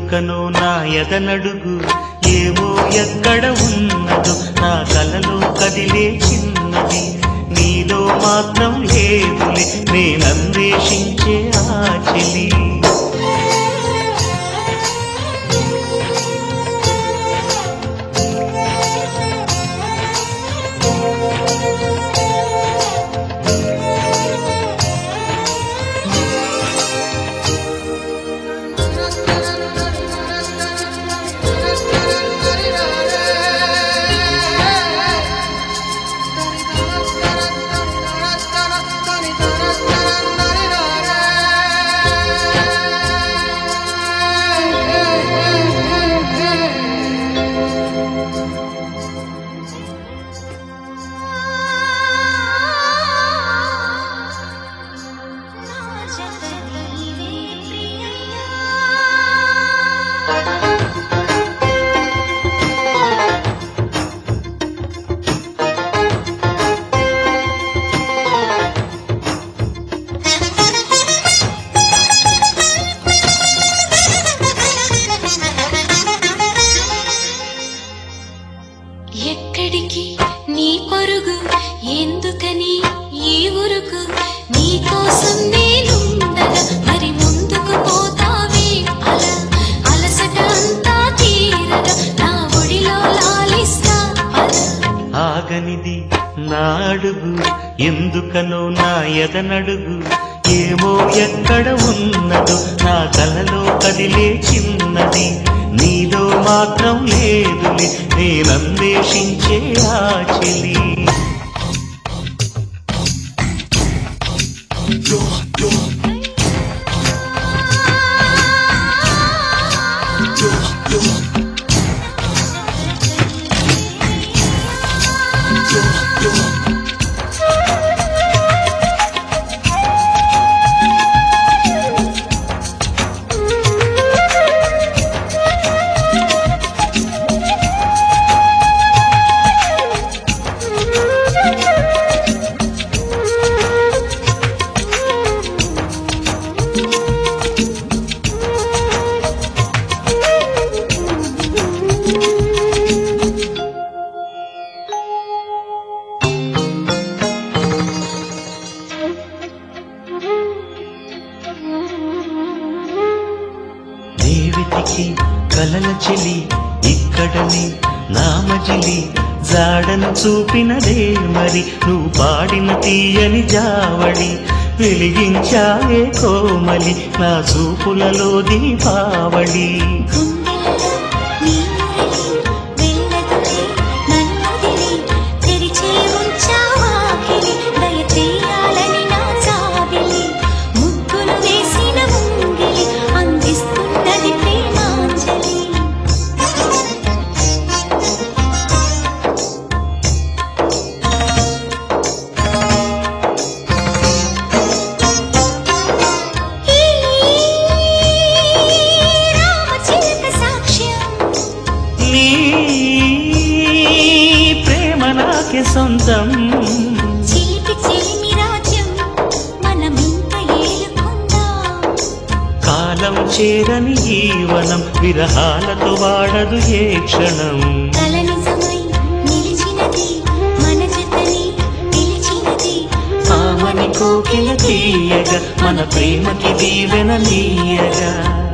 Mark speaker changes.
Speaker 1: ఎందుకనో నా ఎదనడుగు ఏమో ఎక్కడ ఉన్నదో నా కలలో కదిలే చిన్నది నీలో మాత్రం లేదులే నేనన్వేషించే ఆ చెలి
Speaker 2: ఎక్కడికి నీ పరుగు ఎందుకని ఈ ఉరుకు నీ కోసం నేనుండగా మరి ముందుకు పోతావే అలా అలసట అంతా తీరగా నా ఒడిలో లాలిస్తా అలా
Speaker 1: ఆగనిది నా అడుగు ఎందుకనో నా ఎదనడుగు ఏమో ఎక్కడ ఉన్నదో నా కలలో కదిలే చిన్నది నీలో మాత్రం లేదులే నేనన్వేషించే ఆ చెలి దేవితికి కలల చెలి ఇక్కడనే నామజిలి జాడను చూపినదే మరి నువ్వు పాడిన తీయని జావడి వెలిగించావే కోమలి నా చూపులలో దీపావళి
Speaker 2: గుండెల్లో నీ మురళి వెళ్ళదులే నన్నొదిలి తెరిచే ఉంచావాకిలి దయ చేయాలని నా చావిలి ముగ్గులు వేసిన ముంగిలి అందిస్తున్నది ప్రేమాంజలి ఈ రామచిలక సాక్ష్యం
Speaker 1: నీ ప్రేమ నాకే సొంతం
Speaker 2: చిలిపి చెలిమి రాజ్యం మనమింక ఏలుకుందాం
Speaker 1: కాలం చేరని ఈ వనం విరహాలతో వాడదు ఏ క్షణం
Speaker 2: కల నిజమై నిలిచినది మన జతని పిలిచినది
Speaker 1: ఆమని కోకిల తీయగా మన ప్రేమకి దీవెన నీయగా